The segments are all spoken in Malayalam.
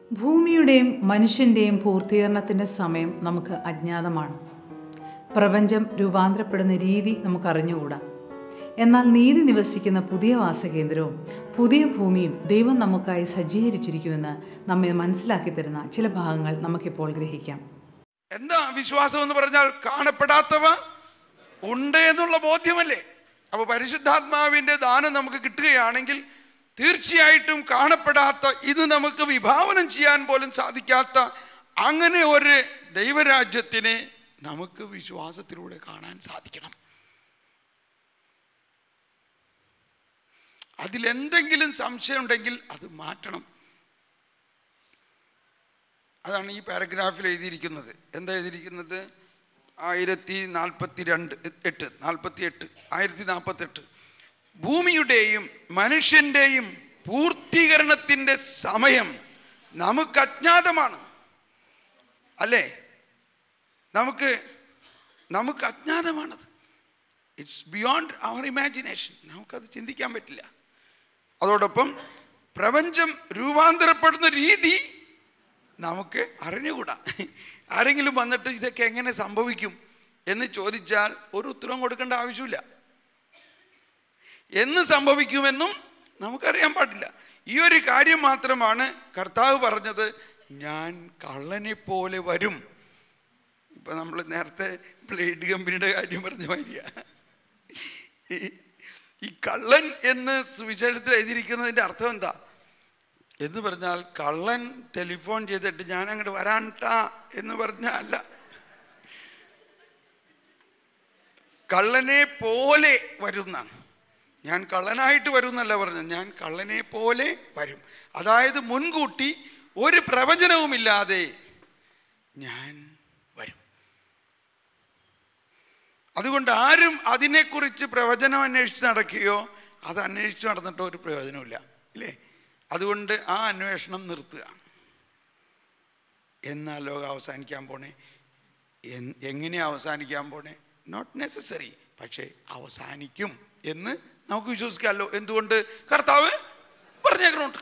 ഭൂമിയുടെയും മനുഷ്യൻ്റെയും പൂർത്തീകരണത്തിൻ്റെ സമയം നമുക്ക് അജ്ഞാതമാണ് പ്രപഞ്ചം രൂപാന്തരപ്പെടുന്ന രീതി നമുക്കറിഞ്ഞുകൂടാ എന്നാൽ നീതി നിവസിക്കുന്ന പുതിയ വാസകേന്ദ്രവും പുതിയ ഭൂമിയും ദൈവം നമുക്കായി സജ്ജീകരിച്ചിരിക്കുമെന്ന് നമ്മെ മനസ്സിലാക്കി തരുന്ന ചില ഭാഗങ്ങൾ നമുക്കിപ്പോൾ ഗ്രഹിക്കാം എന്താ വിശ്വാസം എന്ന് പറഞ്ഞാൽ കാണപ്പെടാത്തവ ഉണ്ട് എന്നുള്ള ബോധ്യമല്ലേ അപ്പോൾ പരിശുദ്ധാത്മാവിൻ്റെ ദാനം നമുക്ക് കിട്ടുകയാണെങ്കിൽ തീർച്ചയായിട്ടും കാണപ്പെടാത്ത ഇത് നമുക്ക് വിഭാവനം ചെയ്യാൻ പോലും സാധിക്കാത്ത അങ്ങനെ ഒരു ദൈവരാജ്യത്തിനെ നമുക്ക് വിശ്വാസത്തിലൂടെ കാണാൻ സാധിക്കണം അതിലെന്തെങ്കിലും സംശയം ഉണ്ടെങ്കിൽ അത് മാറ്റണം അതാണ് ഈ പാരഗ്രാഫിൽ എഴുതിയിരിക്കുന്നത് എന്താ എഴുതിയിരിക്കുന്നത് ആയിരത്തി നാൽപ്പത്തി രണ്ട് എട്ട് നാൽപ്പത്തി എട്ട് ആയിരത്തി നാൽപ്പത്തെട്ട് ഭൂമിയുടെയും മനുഷ്യൻ്റെയും പൂർത്തീകരണത്തിൻ്റെ സമയം നമുക്ക് അജ്ഞാതമാണ് അല്ലേ നമുക്ക് നമുക്ക് അജ്ഞാതമാണത് ഇറ്റ്സ് ബിയോണ്ട് അവർ ഇമാജിനേഷൻ നമുക്കത് ചിന്തിക്കാൻ പറ്റില്ല അതോടൊപ്പം പ്രപഞ്ചം രൂപാന്തരപ്പെടുന്ന രീതി നമുക്ക് അറിഞ്ഞുകൂടാ ആരെങ്കിലും വന്നിട്ട് ഇതൊക്കെ എങ്ങനെ സംഭവിക്കും എന്ന് ചോദിച്ചാൽ ഒരു ഉത്തരം കൊടുക്കേണ്ട ആവശ്യമില്ല എന്ന് സംഭവിക്കുമെന്നും നമുക്കറിയാൻ പാടില്ല ഈ ഒരു കാര്യം മാത്രമാണ് കർത്താവ് പറഞ്ഞത് ഞാൻ കള്ളനെ പോലെ വരും ഇപ്പൊ നമ്മൾ നേരത്തെ ബ്ലേഡ് കമ്പനിയുടെ കാര്യം പറഞ്ഞ മാതിരിയ ഈ കള്ളൻ എന്ന് സുവിശേഷത്തിൽ എഴുതിയിരിക്കുന്നതിൻ്റെ അർത്ഥം എന്താ എന്ന് പറഞ്ഞാൽ കള്ളൻ ടെലിഫോൺ ചെയ്തിട്ട് ഞാൻ അങ്ങോട്ട് വരാൻട്ടാ എന്ന് പറഞ്ഞല്ല കള്ളനെ പോലെ വരുന്നാണ് ഞാൻ കള്ളനായിട്ട് വരും എന്നല്ല പറഞ്ഞത് ഞാൻ കള്ളനെ പോലെ വരും അതായത് മുൻകൂട്ടി ഒരു പ്രവചനവുമില്ലാതെ ഞാൻ വരും അതുകൊണ്ട് ആരും അതിനെക്കുറിച്ച് പ്രവചനം അന്വേഷിച്ച് നടക്കുകയോ അത് അന്വേഷിച്ച് നടന്നിട്ടോ ഒരു പ്രയോജനമില്ല ഇല്ലേ അതുകൊണ്ട് ആ അന്വേഷണം നിർത്തുക എന്നാൽ ലോകം അവസാനിക്കാൻ പോണേ എൻ- എങ്ങനെയാ അവസാനിക്കാൻ പോണേ നോട്ട് നെസസറി പക്ഷേ അവസാനിക്കും എന്ന് നമുക്ക് വിശ്വസിക്കാമല്ലോ എന്തുകൊണ്ട് കർത്താവ് പറഞ്ഞേക്കണോണ്ട്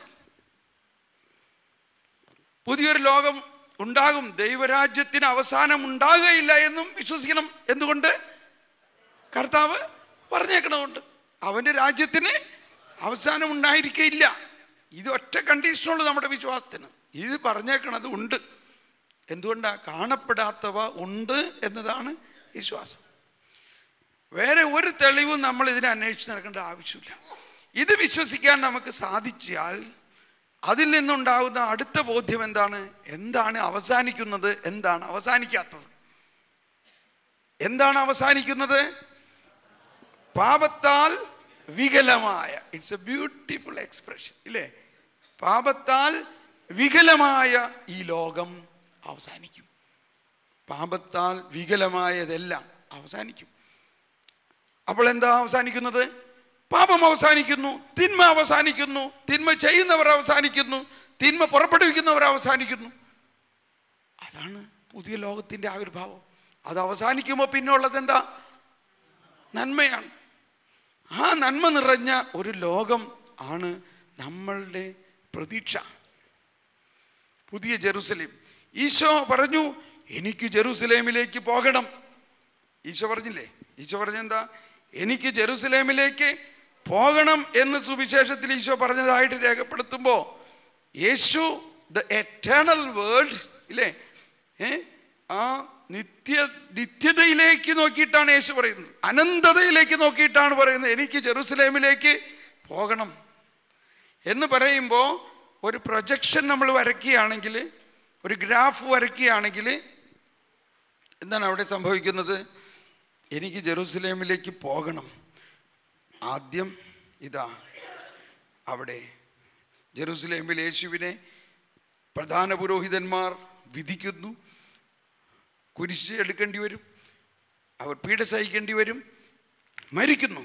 പുതിയൊരു ലോകം ഉണ്ടാകും ദൈവരാജ്യത്തിന് അവസാനം ഉണ്ടാകുകയില്ല എന്നും വിശ്വസിക്കണം എന്തുകൊണ്ട് കർത്താവ് പറഞ്ഞേക്കണമുണ്ട് അവൻ്റെ രാജ്യത്തിന് അവസാനം ഉണ്ടായിരിക്കയില്ല ഇത് ഒറ്റ കണ്ടീഷനുള്ളൂ നമ്മുടെ വിശ്വാസത്തിന് ഇത് പറഞ്ഞേക്കണത് ഉണ്ട് എന്തുകൊണ്ടാണ് കാണപ്പെടാത്തവ ഉണ്ട് എന്നതാണ് വിശ്വാസം വേറെ ഒരു തെളിവും നമ്മൾ ഇതിനെ അന്വേഷിച്ച് നടക്കേണ്ട ആവശ്യമില്ല ഇത് വിശ്വസിക്കാൻ നമുക്ക് സാധിച്ചാൽ അതിൽ നിന്നുണ്ടാകുന്ന അടുത്ത ബോധ്യം എന്താണ് എന്താണ് അവസാനിക്കുന്നത് എന്താണ് അവസാനിക്കാത്തത് എന്താണ് അവസാനിക്കുന്നത് പാപത്താൽ വികലമായ ഇറ്റ്സ് എ ബ്യൂട്ടിഫുൾ എക്സ്പ്രഷൻ ഇല്ലേ പാപത്താൽ വികലമായ ഈ ലോകം അവസാനിക്കും പാപത്താൽ വികലമായതെല്ലാം അവസാനിക്കും അപ്പോൾ എന്താ അവസാനിക്കുന്നത് പാപം അവസാനിക്കുന്നു തിന്മ അവസാനിക്കുന്നു തിന്മ ചെയ്യുന്നവർ അവസാനിക്കുന്നു തിന്മ പുറപ്പെടുവിക്കുന്നവർ അവസാനിക്കുന്നു അതാണ് പുതിയ ലോകത്തിൻ്റെ ആവിർഭാവം അത് അവസാനിക്കുമ്പോൾ പിന്നെ ഉള്ളത് എന്താ നന്മയാണ് ആ നന്മ നിറഞ്ഞ ഒരു ലോകം ആണ് നമ്മളുടെ പ്രതീക്ഷ പുതിയ ജെറുസലേം ഈശോ പറഞ്ഞു എനിക്ക് ജെറുസലേമിലേക്ക് പോകണം ഈശോ പറഞ്ഞില്ലേ ഈശോ പറഞ്ഞെന്താ എനിക്ക് ജെറുസലേമിലേക്ക് പോകണം എന്ന് സുവിശേഷത്തിൽ ഈശോ പറഞ്ഞതായിട്ട് രേഖപ്പെടുത്തുമ്പോൾ യേശു ദ എറ്റേണൽ വേൾഡ് ഇല്ലേ ഏ ആ നിത്യ നിത്യതയിലേക്ക് നോക്കിയിട്ടാണ് യേശു പറയുന്നത് അനന്തതയിലേക്ക് നോക്കിയിട്ടാണ് പറയുന്നത് എനിക്ക് ജെറുസലേമിലേക്ക് പോകണം എന്ന് പറയുമ്പോൾ ഒരു പ്രൊജക്ഷൻ നമ്മൾ വരയ്ക്കുകയാണെങ്കിൽ ഒരു ഗ്രാഫ് വരയ്ക്കുകയാണെങ്കിൽ എന്താണ് അവിടെ സംഭവിക്കുന്നത് എനിക്ക് ജെറൂസലേമിലേക്ക് പോകണം ആദ്യം ഇതാ അവിടെ ജെറൂസലേമിൽ യേശുവിനെ പ്രധാന പുരോഹിതന്മാർ വിധിക്കുന്നു കുരിശ് എടുക്കേണ്ടി വരും അവർ പീഡ സഹിക്കേണ്ടി വരും മരിക്കുന്നു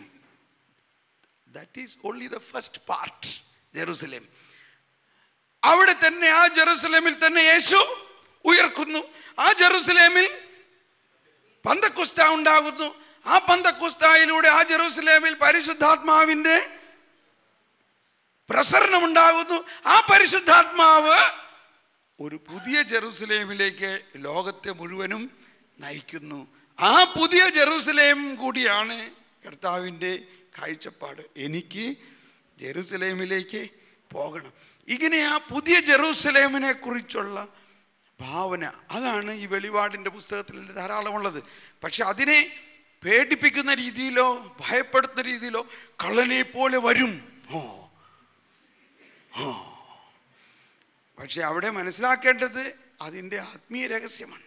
that is only the first part Jerusalem അവിടെ തന്നെ ആ ജെറൂസലേമിൽ തന്നെ യേശു ഉയർക്കുന്നു ആ ജെറൂസലേമിൽ പന്തക്കുസ്ത ഉണ്ടാകുന്നു ആ പന്തക്കുസ്തായിലൂടെ ആ ജെറൂസലേമിൽ പരിശുദ്ധാത്മാവിൻ്റെ പ്രസരണം ഉണ്ടാകുന്നു ആ പരിശുദ്ധാത്മാവ് ഒരു പുതിയ ജെറൂസലേമിലേക്ക് ലോകത്തെ മുഴുവനും നയിക്കുന്നു ആ പുതിയ ജെറൂസലേം കൂടിയാണ് കർത്താവിൻ്റെ കാഴ്ചപ്പാട് എനിക്ക് ജെറൂസലേമിലേക്ക് പോകണം ഇങ്ങനെ ആ പുതിയ ജെറൂസലേമിനെ കുറിച്ചുള്ള ഭാവന അതാണ് ഈ വെളിപാടിൻ്റെ പുസ്തകത്തിൽ ധാരാളമുള്ളത് പക്ഷെ അതിനെ പേടിപ്പിക്കുന്ന രീതിയിലോ ഭയപ്പെടുത്തുന്ന രീതിയിലോ കള്ളനെ പോലെ വരും ഓ ഓ പക്ഷെ അവിടെ മനസ്സിലാക്കേണ്ടത് അതിൻ്റെ ആത്മീയ രഹസ്യമാണ്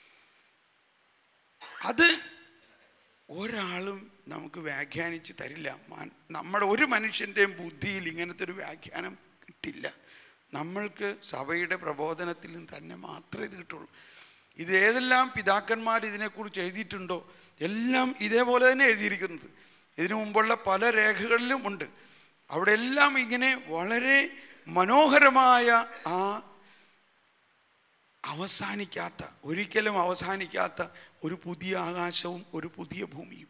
അത് ഒരാളും നമുക്ക് വ്യാഖ്യാനിച്ച് തരില്ല മൻ- നമ്മുടെ ഒരു മനുഷ്യൻ്റെയും ബുദ്ധിയിൽ ഇങ്ങനത്തെ ഒരു വ്യാഖ്യാനം കിട്ടില്ല നമ്മൾക്ക് സഭയുടെ പ്രബോധനത്തിൽ നിന്ന് തന്നെ മാത്രമേ ഇത് കിട്ടുള്ളൂ ഇത് ഏതെല്ലാം പിതാക്കന്മാർ ഇതിനെക്കുറിച്ച് എഴുതിയിട്ടുണ്ടോ എല്ലാം ഇതേപോലെ തന്നെ എഴുതിയിരിക്കുന്നത് ഇതിനു മുമ്പുള്ള പല രേഖകളിലും ഉണ്ട് അവിടെ എല്ലാം ഇങ്ങനെ വളരെ മനോഹരമായ ആ അവസാനിക്കാത്ത ഒരിക്കലും അവസാനിക്കാത്ത ഒരു പുതിയ ആകാശവും ഒരു പുതിയ ഭൂമിയും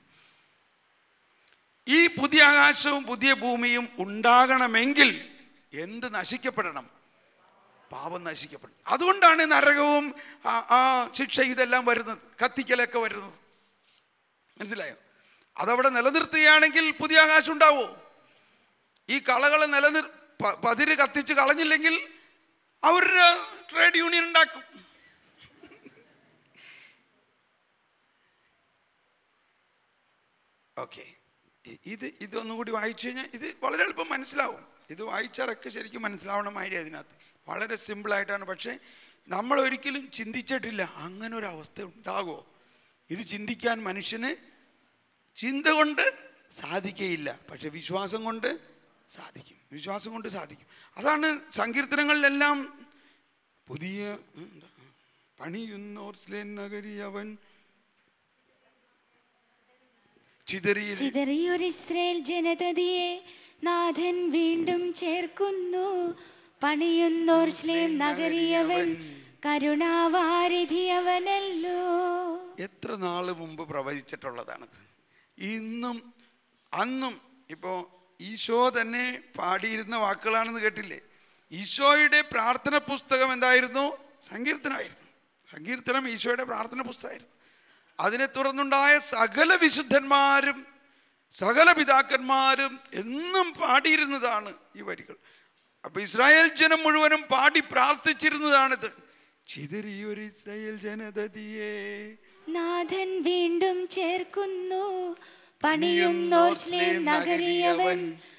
ഈ പുതിയ ആകാശവും പുതിയ ഭൂമിയും ഉണ്ടാകണമെങ്കിൽ എന്ത് നശിക്കപ്പെടണം പാപം നശിക്കപ്പെടണം അതുകൊണ്ടാണ് നരകവും ആ ആ ശിക്ഷ ഇതെല്ലാം വരുന്നത് കത്തിക്കലൊക്കെ വരുന്നത് മനസ്സിലായോ അതവിടെ നിലനിർത്തുകയാണെങ്കിൽ പുതിയ ആകാശം ഉണ്ടാവോ ഈ കളകളെ നിലനിർ പ- പതിര് കത്തിച്ച് കളഞ്ഞില്ലെങ്കിൽ അവർ ട്രേഡ് യൂണിയൻ ഉണ്ടാക്കും ഓക്കെ ഇത് ഇതൊന്നും കൂടി വായിച്ചു കഴിഞ്ഞാൽ ഇത് വളരെ എളുപ്പം മനസ്സിലാവും ഇത് വായിച്ചാലൊക്കെ ശരിക്കും മനസ്സിലാവണമാതിരി അതിനകത്ത് വളരെ സിമ്പിളായിട്ടാണ് പക്ഷേ നമ്മൾ ഒരിക്കലും ചിന്തിച്ചിട്ടില്ല അങ്ങനെ ഒരു അവസ്ഥ ഉണ്ടാകുമോ ഇത് ചിന്തിക്കാൻ മനുഷ്യന് ചിന്ത കൊണ്ട് സാധിക്കയില്ല പക്ഷെ വിശ്വാസം കൊണ്ട് സാധിക്കും വിശ്വാസം കൊണ്ട് സാധിക്കും അതാണ് സങ്കീർത്തനങ്ങളിലെല്ലാം പുതിയ ഉം, എന്താ, പണിയുന്നോർ സ്ലേൻ നഗരി അവൻ ചിതറിയ ചിതറിയൊരു ഇസ്രയേൽ ജനതയെ നാഥൻ വീണ്ടും ചേർക്കുന്നു പണിയുന്നോർ ശ്ലേം നഗരിയവൻ കരുണാവാരിധിയവനല്ലോ എത്ര നാൾ മുമ്പ് പ്രവചിച്ചിട്ടുള്ളതാണത് ഇന്നും അന്നും ഇപ്പോൾ ഈശോ തന്നെ പാടിയിരുന്ന വാക്കുകളാണെന്ന് കേട്ടില്ലേ ഈശോയുടെ പ്രാർത്ഥന പുസ്തകം എന്തായിരുന്നു സങ്കീർത്തനമായിരുന്നു സങ്കീർത്തനം ഈശോയുടെ പ്രാർത്ഥന പുസ്തകമായിരുന്നു അതിനെ തുടർന്നുണ്ടായ സകല വിശുദ്ധന്മാരും സകല പിതാക്കന്മാരും എന്നും പാടിയിരുന്നതാണ് ഈ വരികൾ അപ്പൊ ഇസ്രായേൽ ജനം മുഴുവനും പാടി പ്രാർത്ഥിച്ചിരുന്നതാണിത് ചിതറിയൊരു ഇസ്രായേൽ ജനതതിയെ നാഥൻ വീണ്ടും ചേർക്കുന്നു പണിയുന്നോർ ശ്ലേം നഗരിയവൻ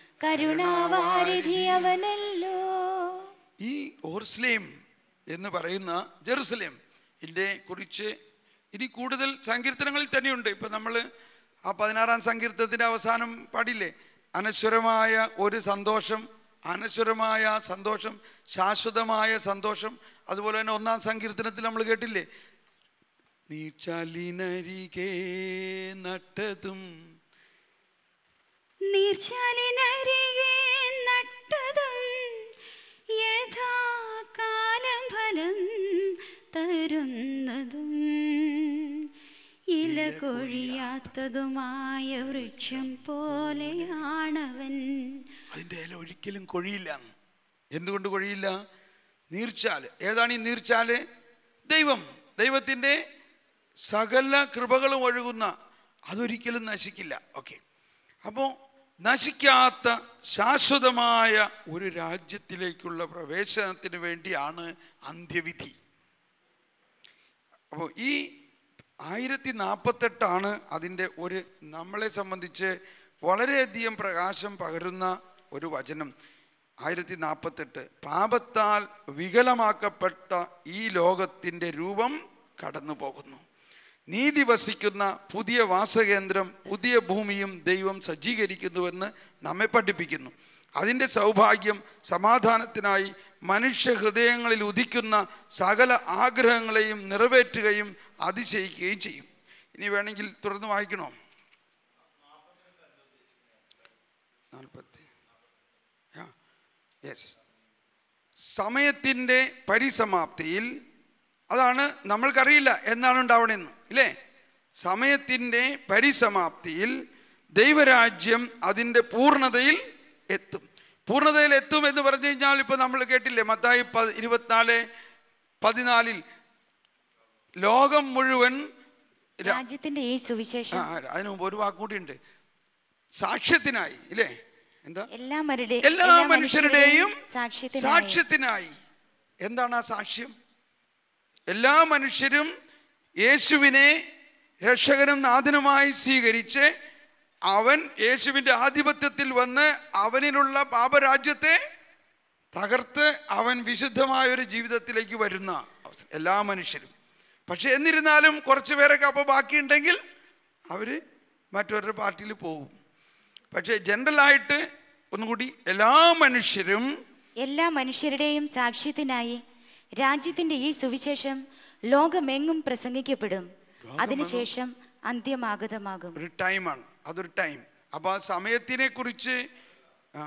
കരുണാവാരിധിയവനല്ലോ ഈ ഓർസ്ലേം എന്ന് പറയുന്ന ജെറുസലേം ഇതിനെ കുറിച്ച് ഇനി കൂടുതൽ സങ്കീർത്തനങ്ങളിൽ തന്നെയുണ്ട് ഇപ്പം നമ്മൾ ആ പതിനാറാം സങ്കീർത്തനത്തിൻ്റെ അവസാനം പാടില്ലേ അനശ്വരമായ ഒരു സന്തോഷം അനശ്വരമായ സന്തോഷം ശാശ്വതമായ സന്തോഷം അതുപോലെ തന്നെ ഒന്നാം സങ്കീർത്തനത്തിൽ നമ്മൾ കേട്ടില്ലേ നീച്ചാലിനരികെ നട്ടതും നീർച്ചാലിനരികെ നട്ടതും യഥാകാലം ഫലം തരുന്നതും ഇല കൊഴിയാത്തതുമായ വൃക്ഷം പോലെയാണവൻ അതിൻ്റെ ഇല ഒരിക്കലും കൊഴിയില്ല എന്തുകൊണ്ട് കൊഴിയില്ല നീർച്ചാല് ഏതാണ് ഈ നീർച്ചാല് ദൈവം ദൈവത്തിൻ്റെ സകല കൃപകളും ഒഴുകുന്ന അതൊരിക്കലും നശിക്കില്ല ഓക്കെ അപ്പോൾ നശിക്കാത്ത ശാശ്വതമായ ഒരു രാജ്യത്തിലേക്കുള്ള പ്രവേശനത്തിന് വേണ്ടിയാണ് അന്ത്യവിധി അപ്പോൾ ഈ ആയിരത്തി നാൽപ്പത്തെട്ടാണ് അതിൻ്റെ ഒരു നമ്മളെ സംബന്ധിച്ച് വളരെയധികം പ്രകാശം പകരുന്ന ഒരു വചനം ആയിരത്തി നാൽപ്പത്തെട്ട് പാപത്താൽ വികലമാക്കപ്പെട്ട ഈ ലോകത്തിൻ്റെ രൂപം കടന്നു പോകുന്നു നീതി വസിക്കുന്ന പുതിയ വാസകേന്ദ്രം പുതിയ ഭൂമിയും ദൈവം സജ്ജീകരിക്കുന്നുവെന്ന് നമ്മെ പഠിപ്പിക്കുന്നു അതിൻ്റെ സൗഭാഗ്യം സമാധാനത്തിനായി മനുഷ്യ ഹൃദയങ്ങളിൽ ഉദിക്കുന്ന സകല ആഗ്രഹങ്ങളെയും നിറവേറ്റുകയും അതിശയിക്കുകയും ചെയ്യും ഇനി വേണമെങ്കിൽ തുടർന്ന് വായിക്കണോ നാൽപ്പത്തി യെസ് സമയത്തിൻ്റെ പരിസമാപ്തിയിൽ അതാണ് നമ്മൾക്കറിയില്ല എന്നാണ് ഉണ്ടാവണമെന്ന് ഇല്ലേ സമയത്തിൻ്റെ പരിസമാപ്തിയിൽ ദൈവരാജ്യം അതിൻ്റെ പൂർണ്ണതയിൽ എത്തും പൂർണ്ണതയിൽ എത്തും എന്ന് പറഞ്ഞു കഴിഞ്ഞാൽ ഇപ്പോൾ നമ്മൾ കേട്ടില്ലേ മത്തായി പ ഇരുപത്തിനാല് പതിനാലിൽ ലോകം മുഴുവൻ ര- രാജ്യത്തിന്റെ ഈ സുവിശേഷം ആ, അതിനു മുമ്പ് ഒരു വാക്കുകൂടി ഉണ്ട് സാക്ഷ്യത്തിനായി ഇല്ലേ എന്താ എല്ലാ മരുടെ എല്ലാ മനുഷ്യരുടെയും സാക്ഷ്യത്തിനായി സാക്ഷ്യത്തിനായി എന്താണ് ആ സാക്ഷ്യം എല്ലാ മനുഷ്യരും യേശുവിനെ രക്ഷകനും നാഥനുമായി സ്വീകരിച്ച് അവൻ യേശുവിൻ്റെ ആധിപത്യത്തിൽ വന്ന് അവനിലുള്ള പാപരാജ്യത്തെ തകർത്ത് അവൻ വിശുദ്ധമായ ഒരു ജീവിതത്തിലേക്ക് വരുന്ന അവസരം എല്ലാ മനുഷ്യരും പക്ഷെ എന്നിരുന്നാലും കുറച്ച് പേരൊക്കെ അപ്പോൾ ബാക്കിയുണ്ടെങ്കിൽ അവർ മറ്റൊരു പാർട്ടിയിൽ പോകും പക്ഷേ ജനറലായിട്ട് ഒന്നുകൂടി എല്ലാ മനുഷ്യരും എല്ലാ മനുഷ്യരുടെയും സാക്ഷ്യത്തിനായി രാജ്യത്തിന്റെ ഈ സുവിശേഷം ലോകമെങ്ങും പ്രസംഗിക്കപ്പെടും അതിനുശേഷം അന്ത്യമാഗതമാകും ഒരു ടൈമാണ് അതൊരു ടൈം അപ്പോൾ ആ സമയത്തിനെ കുറിച്ച് ആ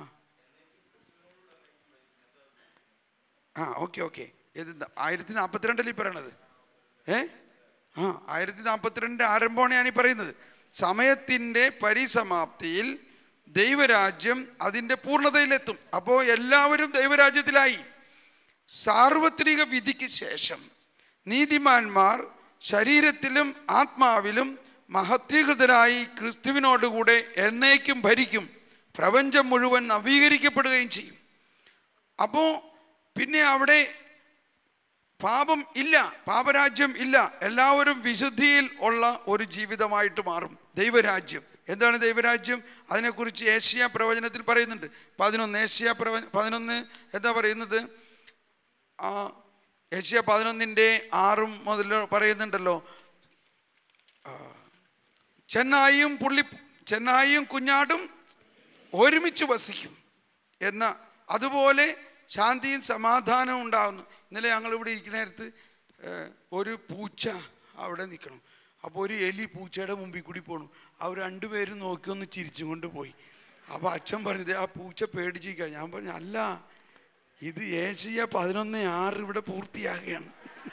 ആ ഓക്കെ ഓക്കെ ഇത് ആയിരത്തി നാൽപ്പത്തിരണ്ടല്ലേ ഈ പറയണത് ഏ ആ ആയിരത്തി നാൽപ്പത്തിരണ്ടിൻ്റെ ആരംഭമാണ് ഞാൻ ഈ പറയുന്നത് സമയത്തിൻ്റെ പരിസമാപ്തിയിൽ ദൈവരാജ്യം അതിൻ്റെ പൂർണ്ണതയിലെത്തും അപ്പോൾ എല്ലാവരും ദൈവരാജ്യത്തിലായി സാർവത്രിക വിധിക്ക് ശേഷം നീതിമാന്മാർ ശരീരത്തിലും ആത്മാവിലും മഹത്വീകൃതരായി ക്രിസ്തുവിനോടുകൂടെ എന്നേക്കും ഭരിക്കും പ്രപഞ്ചം മുഴുവൻ നവീകരിക്കപ്പെടുകയും ചെയ്യും അപ്പോൾ പിന്നെ അവിടെ പാപം ഇല്ല പാപരാജ്യം ഇല്ല എല്ലാവരും വിശുദ്ധിയിൽ ഉള്ള ഒരു ജീവിതമായിട്ട് മാറും ദൈവരാജ്യം എന്താണ് ദൈവരാജ്യം അതിനെക്കുറിച്ച് ഏഷ്യ പ്രവചനത്തിൽ പറയുന്നുണ്ട് പതിനൊന്ന് ഏഷ്യ പ്രവ പതിനൊന്ന് എന്താ പറയുന്നത് ആ ഏഷ്യ പതിനൊന്നിൻ്റെ ആറും മുതൽ പറയുന്നുണ്ടല്ലോ ആ, ചെന്നായിയും പുള്ളി ചെന്നായിയും കുഞ്ഞാടും ഒരുമിച്ച് വസിക്കും എന്ന അതുപോലെ ശാന്തിയും സമാധാനവും ഉണ്ടാകുന്നു ഇന്നലെ ഞങ്ങൾ ഇവിടെ ഇരിക്കുന്ന നേരത്ത് ഏഹ്, ഒരു പൂച്ച അവിടെ നിൽക്കണം അപ്പോൾ ഒരു എലി പൂച്ചയുടെ മുമ്പിൽ കൂടി പോകണം അവർ രണ്ടുപേരും നോക്കി ഒന്ന് ചിരിച്ചും കൊണ്ട് പോയി അപ്പോൾ അച്ഛൻ പറഞ്ഞത് ആ പൂച്ച പേടിച്ചിരിക്കുക ഞാൻ പറഞ്ഞു അല്ല ഇത് ഏഷ്യ പതിനൊന്ന് ആറ് ഇവിടെ പൂർത്തിയാകുകയാണ്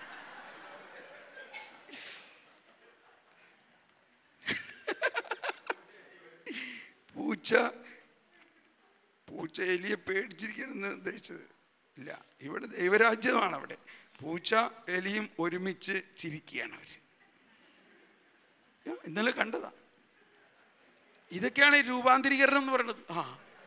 പൂച്ച പൂച്ച എലിയെ പേടിച്ചിരിക്കണമെന്ന് ഉദ്ദേശിച്ചത് ഇല്ല ഇവിടെ ദൈവരാജ്യമാണ് അവിടെ പൂച്ച എലിയും ഒരുമിച്ച് ചിരിക്കുകയാണ് അവർ ഇന്നലെ കണ്ടതാ ഇതൊക്കെയാണ് ഈ രൂപാന്തരീകരണം എന്ന് പറയുന്നത് ആ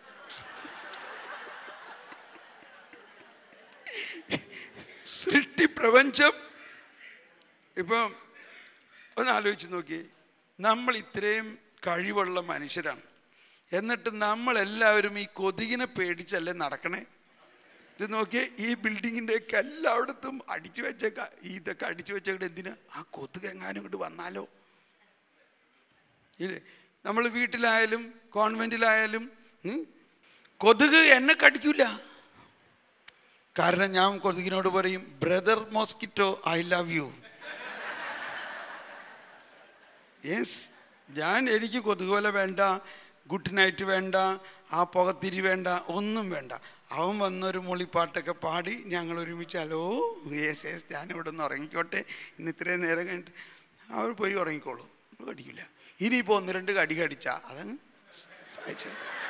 സൃഷ്ടി പ്രപഞ്ചം ഇപ്പം ഒന്ന് ആലോചിച്ച് നോക്കി നമ്മൾ ഇത്രയും കഴിവുള്ള മനുഷ്യരാണ് എന്നിട്ട് നമ്മളെല്ലാവരും ഈ കൊതുകിനെ പേടിച്ചല്ലേ നടക്കണേ ഇത് നോക്കിയേ ഈ ബിൽഡിങ്ങിൻ്റെ ഒക്കെ എല്ലായിടത്തും അടിച്ചു വെച്ചേക്ക ഇതൊക്കെ അടിച്ചു വെച്ചേക്കടെ എന്തിനാ ആ കൊതുക് എങ്ങാനും ഇങ്ങോട്ട് വന്നാലോ ഇല്ലേ നമ്മൾ വീട്ടിലായാലും കോൺവെൻറ്റിലായാലും ഉം, കൊതുക് എന്നെ കടിക്കില്ല കാരണം ഞാൻ കൊതുകിനോട് പറയും brother mosquito I love you yes ഞാൻ എനിക്ക് കൊതുകുവല വേണ്ട ഗുഡ് നൈറ്റ് വേണ്ട ആ പുകത്തിരി വേണ്ട ഒന്നും വേണ്ട അവൻ വന്നൊരു മൊളിപ്പാട്ടൊക്കെ പാടി ഞങ്ങൾ ഒരുമിച്ച് ഹലോ യെസ് യെസ് ഞാനിവിടെ നിന്ന് ഉറങ്ങിക്കോട്ടെ ഇന്ന് ഇത്രയും നേരം കഴിഞ്ഞിട്ട് അവർ പോയി ഉറങ്ങിക്കോളൂ നമ്മൾ കടിക്കില്ല ഇനിയിപ്പോൾ ഒന്ന് രണ്ട് കടി കടിച്ചാൽ അതങ്ങ് സഹായിച്ചു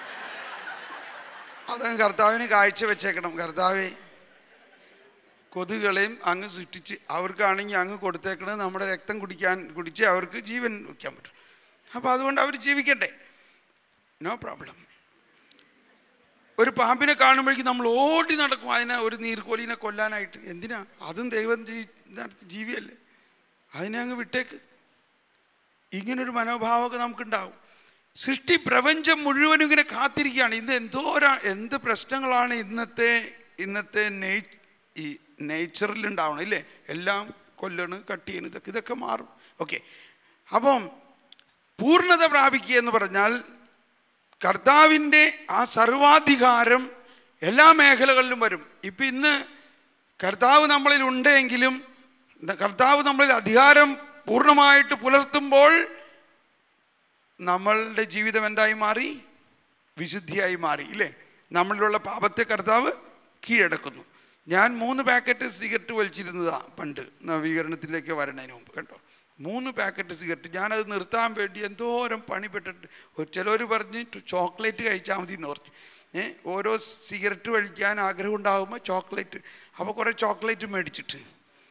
അതങ്ങ് കർത്താവിന് കാഴ്ച വെച്ചേക്കണം കർത്താവേ കൊതുകുകളെയും അങ്ങ് സൃഷ്ടിച്ച് അവർക്കാണെങ്കിൽ അങ്ങ് കൊടുത്തേക്കണത് നമ്മുടെ രക്തം കുടിക്കാൻ കുടിച്ച് അവർക്ക് ജീവൻ വയ്ക്കാൻ പറ്റും അപ്പോൾ അതുകൊണ്ട് അവർ ജീവിക്കട്ടെ നോ പ്രോബ്ലം ഒരു പാമ്പിനെ കാണുമ്പോഴേക്കും നമ്മൾ ഓടി നടക്കും അതിനെ ഒരു നീർക്കോലിനെ കൊല്ലാനായിട്ട് എന്തിനാ അതും ദൈവം ജീ- നടത്തി ജീവിയല്ലേ അതിനെ അങ്ങ് വിട്ടേക്ക് ഇങ്ങനൊരു മനോഭാവമൊക്കെ നമുക്കുണ്ടാവും സൃഷ്ടി പ്രപഞ്ചം മുഴുവനും ഇങ്ങനെ കാത്തിരിക്കുകയാണ് ഇന്ന് എന്തോരാ എന്ത് പ്രശ്നങ്ങളാണ് ഇന്നത്തെ ഇന്നത്തെ നെയ് ഈ നേച്ചറിൽ ഉണ്ടാവണം ഇല്ലേ എല്ലാം കൊല്ലണ് കട്ട് ചെയ്യണം ഇതൊക്കെ ഇതൊക്കെ മാറും ഓക്കെ അപ്പം പൂർണ്ണത പ്രാപിക്കുക എന്ന് പറഞ്ഞാൽ കർത്താവിൻ്റെ ആ സർവാധികാരം എല്ലാ മേഖലകളിലും വരും ഇപ്പം ഇന്ന് കർത്താവ് നമ്മളിൽ ഉണ്ടെങ്കിലും കർത്താവ് നമ്മളിൽ അധികാരം പൂർണ്ണമായിട്ട് പുലർത്തുമ്പോൾ നമ്മളുടെ ജീവിതം എന്തായി മാറി വിശുദ്ധിയായി മാറി ഇല്ലേ നമ്മളിലുള്ള പാപത്തെ കർത്താവ് കീഴടക്കുന്നു ഞാൻ മൂന്ന് പാക്കറ്റ് സിഗരറ്റ് വലിച്ചിരുന്നതാ പണ്ട് നവീകരണത്തിലേക്ക് വരണതിന് മുമ്പ് കേട്ടോ മൂന്ന് പാക്കറ്റ് സിഗരറ്റ് ഞാനത് നിർത്താൻ വേണ്ടി എന്തോരം പണിപ്പെട്ടിട്ട് ഒരു ചിലർ പറഞ്ഞ് ചോക്ലേറ്റ് കഴിച്ചാൽ മതി എന്ന് പറഞ്ഞു ഏ ഓരോ സിഗരറ്റ് കഴിക്കാൻ ആഗ്രഹം ഉണ്ടാകുമ്പോൾ ചോക്ലേറ്റ് അപ്പോൾ കുറേ ചോക്ലേറ്റ് മേടിച്ചിട്ട്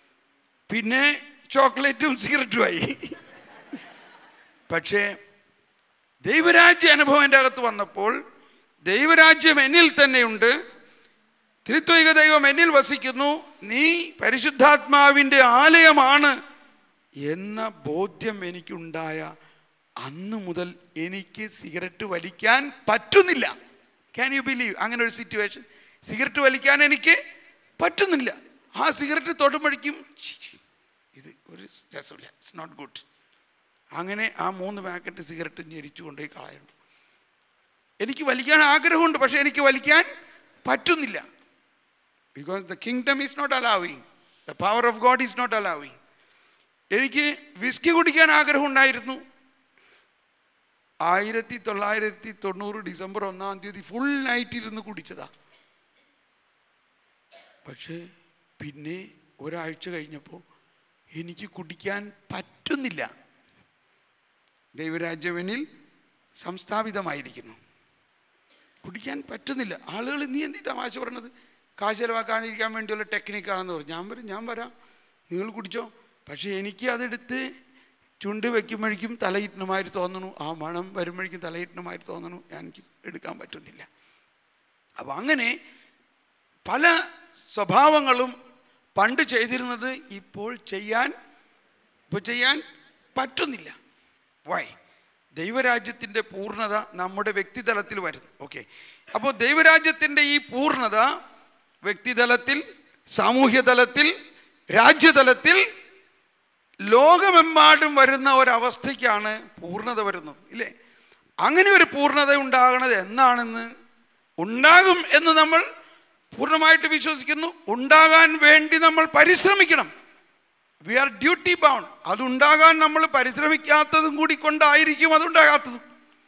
പിന്നെ ചോക്ലേറ്റും സിഗരറ്റുമായി പക്ഷേ ദൈവരാജ്യ അനുഭവം എൻ്റെ അകത്ത് വന്നപ്പോൾ ദൈവരാജ്യം എന്നിൽ തന്നെയുണ്ട് ത്രിത്വിക ദൈവം എന്നിൽ വസിക്കുന്നു നീ പരിശുദ്ധാത്മാവിൻ്റെ ആലയമാണ് എന്ന ബോധ്യം എനിക്കുണ്ടായ അന്ന് മുതൽ എനിക്ക് സിഗരറ്റ് വലിക്കാൻ പറ്റുന്നില്ല ക്യാൻ യു ബിലീവ് അങ്ങനെ ഒരു സിറ്റുവേഷൻ സിഗരറ്റ് വലിക്കാൻ എനിക്ക് പറ്റുന്നില്ല ആ സിഗരറ്റ് തൊടുമ്പഴിക്കും ഛി, ഛി, ഇത് ഒരു രസമില്ല ഇറ്റ്സ് നോട്ട് ഗുഡ് അങ്ങനെ ആ മൂന്ന് പാക്കറ്റ് സിഗരറ്റ് ഞെരിച്ചു കൊണ്ടുപോയി കളയണം എനിക്ക് വലിക്കാൻ ആഗ്രഹമുണ്ട് പക്ഷേ എനിക്ക് വലിക്കാൻ പറ്റുന്നില്ല because the kingdom is not allowing the power of God is not allowing എനിക്ക് വിസ്കി കുടിക്കാൻ ആഗ്രഹമുണ്ടായിരുന്നു ആയിരത്തി തൊള്ളായിരത്തി തൊണ്ണൂറ് ഡിസംബർ ഒന്നാം തീയതി ഫുൾ നൈറ്റ് ഇരുന്ന് കുടിച്ചതാ പക്ഷേ പിന്നെ ഒരാഴ്ച കഴിഞ്ഞപ്പോൾ എനിക്ക് കുടിക്കാൻ പറ്റുന്നില്ല ദൈവരാജ്യവനിൽ സംസ്ഥാപിതമായിരിക്കുന്നു കുടിക്കാൻ പറ്റുന്നില്ല ആളുകൾ നീ എന്തി തമാശ പറഞ്ഞത് കാശ് ചെലവാക്കാനിരിക്കാൻ വേണ്ടിയുള്ള ടെക്നിക്കാണെന്ന് പറഞ്ഞു ഞാൻ പറയും ഞാൻ വരാം നിങ്ങൾ കുടിച്ചോ പക്ഷേ എനിക്ക് അതെടുത്ത് ചുണ്ട് വെക്കുമ്പോഴേക്കും തലയിട്ടണമാതിരി തോന്നണു ആ മണം വരുമ്പോഴേക്കും തലയിട്ടണമാതിരി തോന്നണു ഞാൻ എനിക്ക് എടുക്കാൻ പറ്റുന്നില്ല അപ്പം അങ്ങനെ പല സ്വഭാവങ്ങളും പണ്ട് ചെയ്തിരുന്നത് ഇപ്പോൾ ചെയ്യാൻ ഇപ്പോൾ ചെയ്യാൻ പറ്റുന്നില്ല വൈ ദൈവരാജ്യത്തിൻ്റെ പൂർണ്ണത നമ്മുടെ വ്യക്തിതലത്തിൽ വരുന്നു ഓക്കെ അപ്പോൾ ദൈവരാജ്യത്തിൻ്റെ ഈ പൂർണ്ണത വ്യക്തിതലത്തിൽ സാമൂഹ്യ തലത്തിൽ രാജ്യതലത്തിൽ ലോകമെമ്പാടും വരുന്ന ഒരവസ്ഥയ്ക്കാണ് പൂർണ്ണത വരുന്നത് ഇല്ലേ അങ്ങനെ ഒരു പൂർണ്ണത ഉണ്ടാകണത് എന്നാണെന്ന് ഉണ്ടാകും എന്ന് നമ്മൾ പൂർണ്ണമായിട്ട് വിശ്വസിക്കുന്നു ഉണ്ടാകാൻ വേണ്ടി നമ്മൾ പരിശ്രമിക്കണം വി ആർ ഡ്യൂട്ടി ബൗണ്ട് അതുണ്ടാകാൻ നമ്മൾ പരിശ്രമിക്കാത്തതും കൂടി കൊണ്ടായിരിക്കും അതുണ്ടാകാത്തത്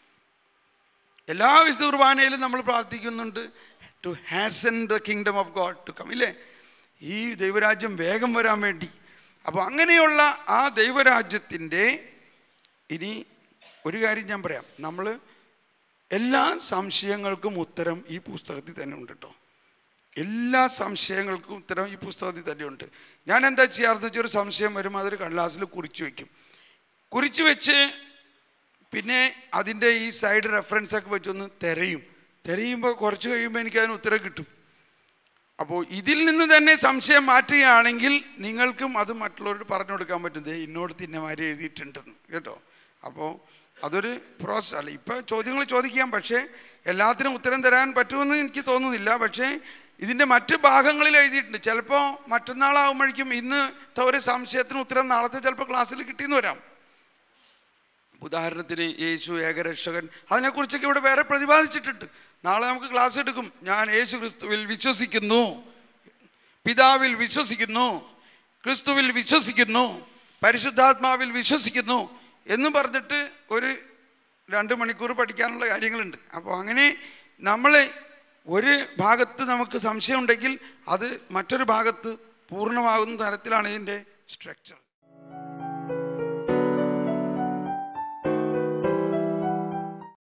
എല്ലാ വിശുദ്ധ കുർബാനയിലും നമ്മൾ പ്രാർത്ഥിക്കുന്നുണ്ട് to hasten the kingdom of God to come ഇല്ലേ ഈ ദൈവരാജ്യം വേഗം വരാൻ വേണ്ടി അപ്പോൾ അങ്ങനെയുള്ള ആ ദൈവരാജ്യത്തിൻ്റെ ഇനി ഒരു കാര്യം ഞാൻ പറയാം നമ്മൾ എല്ലാ സംശയങ്ങൾക്കും ഉത്തരം ഈ പുസ്തകത്തിൽ തന്നെ ഉണ്ട് കേട്ടോ എല്ലാ സംശയങ്ങൾക്കും ഉത്തരം ഈ പുസ്തകത്തിൽ തന്നെയുണ്ട് ഞാൻ എന്താ ചെയ്യാറെന്ന് വെച്ചാൽ ഒരു സംശയം വരുമ്പോൾ അതൊരു കടലാസിൽ കുറിച്ച് വയ്ക്കും കുറിച്ച് വെച്ച് പിന്നെ അതിൻ്റെ ഈ സൈഡ് റെഫറൻസ് ഒക്കെ വെച്ചൊന്ന് തിരയും തിരയുമ്പോൾ കുറച്ച് കഴിയുമ്പോൾ എനിക്ക് അതിന് ഉത്തരം കിട്ടും അപ്പോൾ ഇതിൽ നിന്ന് തന്നെ സംശയം മാറ്റുകയാണെങ്കിൽ നിങ്ങൾക്കും അത് മറ്റുള്ളവരോട് പറഞ്ഞു കൊടുക്കാൻ പറ്റും ദേ ഇന്നോട് തിന്നമാരി എഴുതിയിട്ടുണ്ടെന്ന് കേട്ടോ അപ്പോൾ അതൊരു പ്രോസസ് അല്ല ഇപ്പോൾ ചോദ്യങ്ങൾ ചോദിക്കാം പക്ഷേ എല്ലാത്തിനും ഉത്തരം തരാൻ പറ്റുമെന്ന് എനിക്ക് തോന്നുന്നില്ല പക്ഷേ ഇതിൻ്റെ മറ്റ് ഭാഗങ്ങളിൽ എഴുതിയിട്ടുണ്ട് ചിലപ്പോൾ മറ്റന്നാളാകുമ്പോഴേക്കും ഇന്നത്തെ ഒരു സംശയത്തിന് ഉത്തരം നാളത്തെ ചിലപ്പോൾ ക്ലാസ്സിൽ കിട്ടിയെന്ന് വരാം ഉദാഹരണത്തിന് യേശു ഏകരക്ഷകൻ അതിനെക്കുറിച്ചൊക്കെ ഇവിടെ വേറെ പ്രതിപാദിച്ചിട്ടുണ്ട് നാളെ നമുക്ക് ക്ലാസ് എടുക്കും ഞാൻ യേശു ക്രിസ്തുവിൽ വിശ്വസിക്കുന്നു പിതാവിൽ വിശ്വസിക്കുന്നു ക്രിസ്തുവിൽ വിശ്വസിക്കുന്നു പരിശുദ്ധാത്മാവിൽ വിശ്വസിക്കുന്നു എന്ന് പറഞ്ഞിട്ട് ഒരു രണ്ട് മണിക്കൂർ പഠിക്കാനുള്ള കാര്യങ്ങളുണ്ട് അപ്പോൾ അങ്ങനെ നമ്മൾ ഒരു ഭാഗത്ത് നമുക്ക് സംശയമുണ്ടെങ്കിൽ അത് മറ്റൊരു ഭാഗത്ത് പൂർണ്ണമാകുന്ന തരത്തിലാണ് ഇതിൻ്റെ സ്ട്രക്ചർ